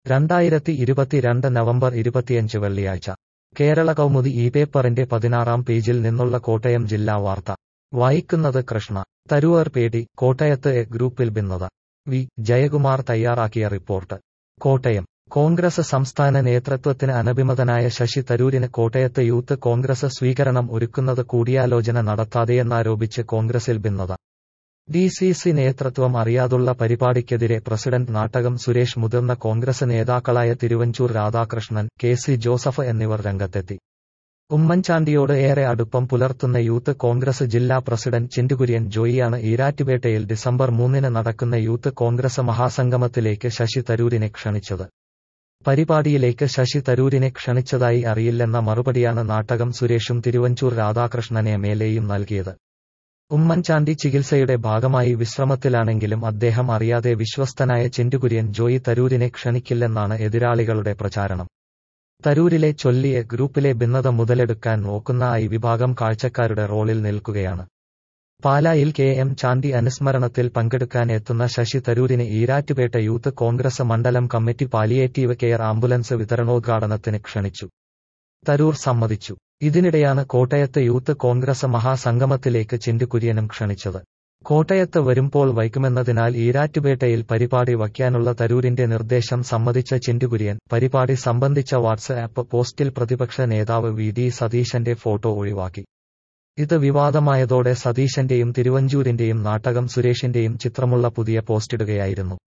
രണ്ടായിരത്തി ഇരുപത്തിരണ്ട് നവംബർ ഇരുപത്തിയഞ്ച് വെള്ളിയാഴ്ച കേരള കൗമുദി ഈ പേപ്പറിന്റെ പതിനാറാം പേജിൽ നിന്നുള്ള കോട്ടയം ജില്ലാ വാർത്ത വായിക്കുന്നത് കൃഷ്ണ തരുവർ പേടി കോട്ടയത്ത് എ ഗ്രൂപ്പിൽ ഭിന്നത വി ജയകുമാർ തയ്യാറാക്കിയ റിപ്പോർട്ട് കോട്ടയം കോൺഗ്രസ് സംസ്ഥാന നേതൃത്വത്തിന് അനഭിമതനായ ശശി തരൂരിന് കോട്ടയത്ത് യൂത്ത് കോൺഗ്രസ് സ്വീകരണം ഒരുക്കുന്നത് കൂടിയാലോചന നടത്താതെയെന്നാരോപിച്ച് കോൺഗ്രസിൽ ഭിന്നത ഡി സി സി നേതൃത്വം അറിയാതുള്ള പരിപാടിക്കെതിരെ പ്രസിഡന്റ് നാട്ടകം സുരേഷ് മുതിർന്ന കോൺഗ്രസ് നേതാക്കളായ Thiruvanchoor Radhakrishnan K C Joseph എന്നിവർ രംഗത്തെത്തി ഉമ്മൻചാണ്ടിയോട് ഏറെ അടുപ്പം പുലർത്തുന്ന യൂത്ത് കോൺഗ്രസ് ജില്ലാ പ്രസിഡന്റ് ചിന്റുകുര്യൻ ജോയിയാണ് ഈരാറ്റുപേട്ടയിൽ ഡിസംബർ മൂന്നിന് നടക്കുന്ന യൂത്ത് കോൺഗ്രസ് മഹാസംഗമത്തിലേക്ക് ശശി തരൂരിനെ ക്ഷണിച്ചത് പരിപാടിയിലേക്ക് ശശി തരൂരിനെ ക്ഷണിച്ചതായി അറിയില്ലെന്ന മറുപടിയാണ് നാട്ടകം സുരേഷും തിരുവഞ്ചൂർ രാധാകൃഷ്ണനെ മേലെയും നൽകിയത് ഉമ്മൻചാണ്ടി ചികിത്സയുടെ ഭാഗമായി വിശ്രമത്തിലാണെങ്കിലും അദ്ദേഹം അറിയാതെ വിശ്വസ്തനായ ചിന്റുകുര്യൻ ജോയി തരൂരിനെ ക്ഷണിക്കില്ലെന്നാണ് എതിരാളികളുടെ പ്രചാരണം തരൂരിലെ ചൊല്ലിയ ഗ്രൂപ്പിലെ ഭിന്നത മുതലെടുക്കാൻ നോക്കുന്ന ഐ വിഭാഗം കാഴ്ചക്കാരുടെ റോളിൽ നിൽക്കുകയാണ് പാലായിൽ കെ എം ചാണ്ടി അനുസ്മരണത്തിൽ പങ്കെടുക്കാൻ എത്തുന്ന ശശി തരൂരിനെ ഈരാറ്റുപേട്ട യൂത്ത് കോൺഗ്രസ് മണ്ഡലം കമ്മിറ്റി പാലിയേറ്റീവ് കെയർ ആംബുലൻസ് വിതരണോദ്ഘാടനത്തിന് ക്ഷണിച്ചു തരൂർ സമ്മതിച്ചു ഇതിനിടെയാണ് കോട്ടയത്ത് യൂത്ത് കോൺഗ്രസ് മഹാസംഗമത്തിലേക്ക് ചിന്റുകുര്യനും ക്ഷണിച്ചത് കോട്ടയത്ത് വരുമ്പോൾ വൈകുമെന്നതിനാൽ ഈരാറ്റുപേട്ടയിൽ പരിപാടി വയ്ക്കാനുള്ള തരൂരിന്റെ നിർദ്ദേശം സമ്മതിച്ച ചിന്റുകുര്യൻ പരിപാടി സംബന്ധിച്ച വാട്സ് ആപ്പ് പോസ്റ്റിൽ പ്രതിപക്ഷ നേതാവ് വി ഡി സതീശന്റെ ഫോട്ടോ ഒഴിവാക്കി ഇത് വിവാദമായതോടെ സതീശന്റെയും തിരുവഞ്ചൂരിന്റെയും നാട്ടകം സുരേഷിന്റെയും ചിത്രമുള്ള പുതിയ പോസ്റ്റിടുകയായിരുന്നു